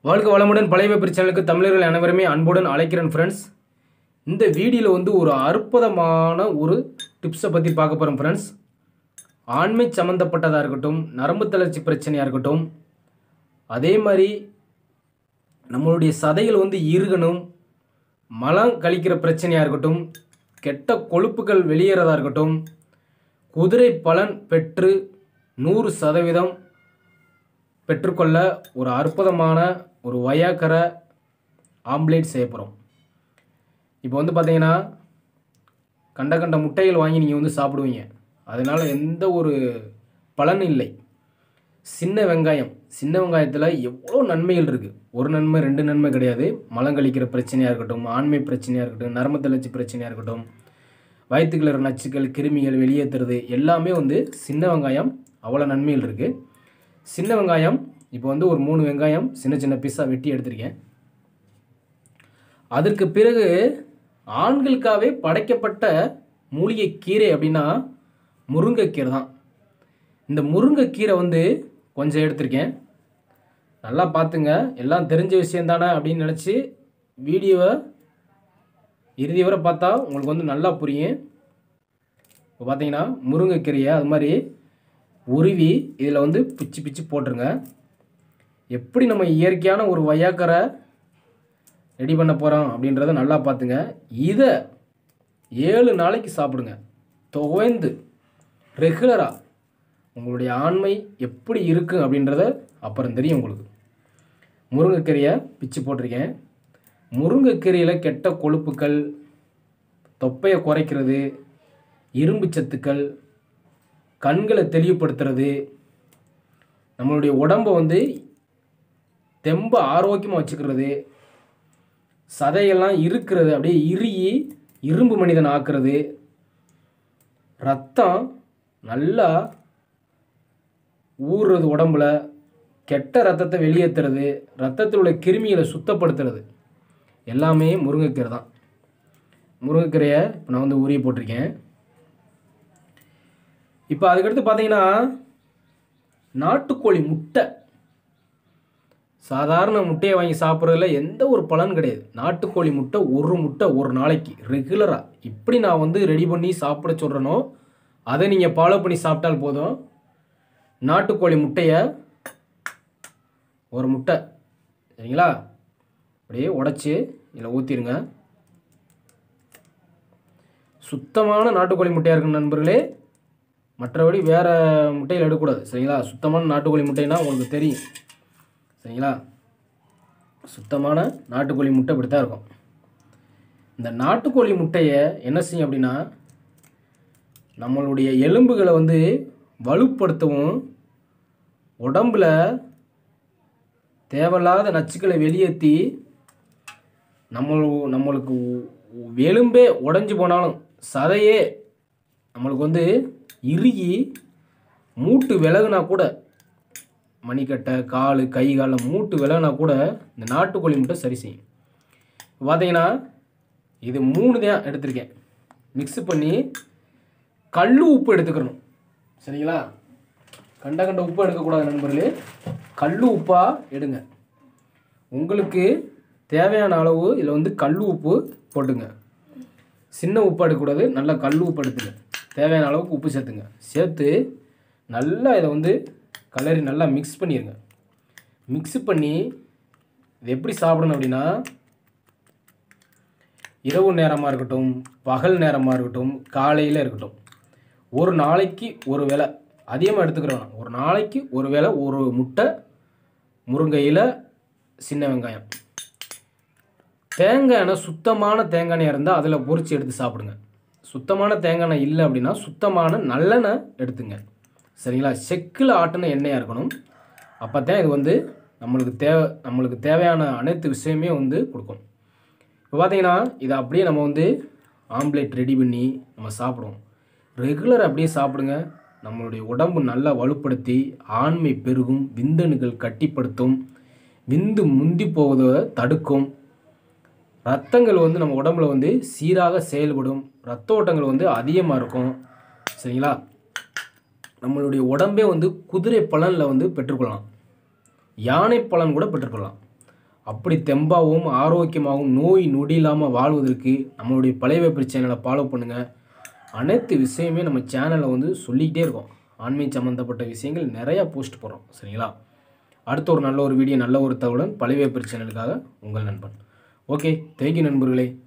வாழ்க வளமுடன் பழைய பேப்பர் சேனலுக்கு தமிழர்கள் அனைவருமே அன்புடன் அழைக்கிறேன் ஃப்ரெண்ட்ஸ் இந்த வீடியோவில் வந்து ஒரு அற்புதமான ஒரு டிப்ஸை பற்றி பார்க்க போகிறோம் ஃப்ரெண்ட்ஸ் ஆண்மை சம்மந்தப்பட்டதாக இருக்கட்டும் நரம்பு தளர்ச்சி பிரச்சனையாக இருக்கட்டும் அதே மாதிரி நம்மளுடைய சதைகள் வந்து இறுகணும் மலம் கழிக்கிற பிரச்சனையாக இருக்கட்டும் கெட்ட கொழுப்புகள் வெளியேறதா இருக்கட்டும் குதிரை பலன் பெற்று நூறு சதவீதம் பெற்றுக்கொள்ள ஒரு அற்புதமான ஒரு வயாக்கர ஆம்லேட் செய்ய போகிறோம் இப்போ வந்து பார்த்தீங்கன்னா கண்ட கண்ட முட்டைகள் வாங்கி நீங்கள் வந்து சாப்பிடுவீங்க அதனால் எந்த ஒரு பலன் இல்லை சின்ன வெங்காயம் சின்ன வெங்காயத்தில் எவ்வளோ நன்மைகள் இருக்குது ஒரு நன்மை ரெண்டு நன்மை கிடையாது மலம் கழிக்கிற பிரச்சனையாக இருக்கட்டும் ஆண்மை பிரச்சனையாக இருக்கட்டும் நரம்பு தளர்ச்சி பிரச்சனையாக இருக்கட்டும் வயிற்றுக்குள்ள இருக்கிற நச்சுக்கள் கிருமிகள் வெளியேற்றுறது எல்லாமே வந்து சின்ன வெங்காயம் அவ்வளோ நன்மைகள் இருக்குது சின்ன வெங்காயம் இப்போ வந்து ஒரு மூணு வெங்காயம் சின்ன சின்ன பீஸாக வெட்டி எடுத்திருக்கேன் அதற்கு பிறகு ஆண்களுக்காகவே படைக்கப்பட்ட மூலிகை கீரை அப்படின்னா முருங்கைக்கீரை தான் இந்த முருங்கைக்கீரை வந்து கொஞ்சம் எடுத்திருக்கேன் நல்லா பார்த்துங்க எல்லாம் தெரிஞ்ச விஷயம் தானே அப்படின்னு நினச்சி வீடியோவை இறுதி வரை பார்த்தா உங்களுக்கு வந்து நல்லா புரியும் இப்போ பார்த்தீங்கன்னா முருங்கைக்கீரையை அது மாதிரி உருவி இதில் வந்து பிச்சு பிச்சு போட்டுருங்க எப்படி நம்ம இயற்கையான ஒரு வையாக்கரை ரெடி பண்ண போகிறோம் அப்படின்றத நல்லா பார்த்துங்க இதை ஏழு நாளைக்கு சாப்பிடுங்க துவைந்து ரெகுலராக உங்களுடைய ஆண்மை எப்படி இருக்கும் அப்படின்றத அப்புறம் தெரியும் உங்களுக்கு முருங்கைக்கீரையை பிச்சு போட்டிருக்கேன் முருங்கைக்கீரையில் கெட்ட கொழுப்புக்கள் தொப்பையை குறைக்கிறது இரும்பு சத்துக்கள் கண்களை தெளிவுபடுத்துறது நம்மளுடைய உடம்பை வந்து தெம்ப ஆரோக்கியமாக வச்சுக்கிறது சதையெல்லாம் இருக்கிறது அப்படியே இறுகி இரும்பு மனிதன் ஆக்குறது ரத்தம் நல்லா ஊறுறது உடம்புல கெட்ட ரத்தத்தை வெளியேற்றுறது ரத்தத்தில் உள்ள கிருமிகளை சுத்தப்படுத்துறது எல்லாமே முருங்கைக்கீரை தான் முருங்கைக்கீரையை இப்போ நான் வந்து உரிய போட்டிருக்கேன் இப்போ அதுக்கடுத்து பார்த்தீங்கன்னா நாட்டுக்கோழி முட்டை சாதாரண முட்டையை வாங்கி சாப்பிட்றதுல எந்த ஒரு பலன் கிடையாது நாட்டுக்கோழி முட்டை ஒரு முட்டை ஒரு நாளைக்கு ரெகுலராக இப்படி நான் வந்து ரெடி பண்ணி சாப்பிட சொல்கிறேனோ அதை நீங்கள் ஃபாலோ பண்ணி சாப்பிட்டால் போதும் நாட்டுக்கோழி முட்டையை ஒரு முட்டை சரிங்களா அப்படியே உடச்சி இதில் ஊற்றிடுங்க சுத்தமான நாட்டுக்கோழி முட்டையாக இருக்கும் நண்பர்களே மற்றபடி வேறு முட்டையில் எடுக்கக்கூடாது சரிங்களா சுத்தமான நாட்டுக்கோழி முட்டைனா உங்களுக்கு தெரியும் சரிங்களா சுத்தமான நாட்டுக்கோழி முட்டை இப்படி தான் இருக்கும் இந்த நாட்டுக்கோழி முட்டையை என்ன செய்யும் அப்படின்னா நம்மளுடைய எலும்புகளை வந்து வலுப்படுத்தவும் உடம்புல தேவையில்லாத நச்சுக்களை வெளியேற்றி நம்ம நம்மளுக்கு எலும்பே உடஞ்சி போனாலும் சதையே நம்மளுக்கு வந்து இறுகி மூட்டு விலகுனா கூட மணிக்கட்டை கால் கை காலில் மூட்டு விலகுனா கூட இந்த நாட்டுக்கோழி முட்டை சரி செய்யும் பார்த்தீங்கன்னா இது மூணு தான் எடுத்திருக்கேன் மிக்ஸ் பண்ணி கல் உப்பு எடுத்துக்கணும் சரிங்களா கண்ட கண்ட உப்பு எடுக்கக்கூடாது நண்பர்களே கல் உப்பாக எடுங்க உங்களுக்கு தேவையான அளவு இதில் வந்து கல் உப்பு போட்டுங்க சின்ன உப்பு எடுக்கக்கூடாது நல்லா கல் உப்பு எடுத்துங்க தேவையான அளவுக்கு உப்பு சேர்த்துங்க சேர்த்து நல்லா இதை வந்து கலரி நல்லா மிக்ஸ் பண்ணிடுங்க மிக்ஸ் பண்ணி இது எப்படி சாப்பிடணும் அப்படின்னா இரவு நேரமாக இருக்கட்டும் பகல் நேரமாக இருக்கட்டும் காலையில் இருக்கட்டும் ஒரு நாளைக்கு ஒரு வேளை அதிகமாக எடுத்துக்கிறோம் ஒரு நாளைக்கு ஒரு வேளை ஒரு முட்டை முருங்கையில் சின்ன வெங்காயம் தேங்காய் எண்ணெய் சுத்தமான தேங்காய் எண்ணெய் இருந்தால் அதில் பொரிச்சு எடுத்து சாப்பிடுங்க சுத்தமான தேங்காய் எண்ணெய் இல்லை அப்படின்னா சுத்தமான நல்லெண்ணெய் எடுத்துங்க சரிங்களா செக்கில் ஆட்டின எண்ணெயாக இருக்கணும் அப்போ தான் இது வந்து நம்மளுக்கு தேவை நம்மளுக்கு தேவையான அனைத்து விஷயமே வந்து கொடுக்கும் இப்போ பார்த்தீங்கன்னா இதை அப்படியே நம்ம வந்து ஆம்லேட் ரெடி பண்ணி நம்ம சாப்பிடுவோம் ரெகுலர் அப்படியே சாப்பிடுங்க நம்மளுடைய உடம்பு நல்லா வலுப்படுத்தி ஆண்மை பெருகும் விந்தணுக்கள் கட்டிப்படுத்தும் விந்து முந்தி போவதை தடுக்கும் ரத்தங்கள் வந்து நம்ம உடம்புல வந்து சீராக செயல்படும் ரத்த ஓட்டங்கள் வந்து அதிகமாக இருக்கும் சரிங்களா நம்மளுடைய உடம்பே வந்து குதிரை பலனில் வந்து பெற்றுக்கொள்ளலாம் யானை பலன் கூட பெற்றுக்கொள்ளலாம் அப்படி தெம்பாகவும் ஆரோக்கியமாகவும் நோய் நொடி இல்லாமல் வாழ்வதற்கு நம்மளுடைய பழைய வேப்பர் சேனலை ஃபாலோ பண்ணுங்கள் அனைத்து விஷயமே நம்ம சேனலில் வந்து சொல்லிக்கிட்டே இருக்கோம் ஆன்மீக சம்மந்தப்பட்ட விஷயங்கள் நிறையா போஸ்ட் போடுறோம் சரிங்களா அடுத்த ஒரு நல்ல ஒரு வீடியோ நல்ல ஒரு தகவலுடன் பழைய வேப்பர் சேனலுக்காக உங்கள் நண்பன் ஓகே தேங்க்யூ நண்பர்களே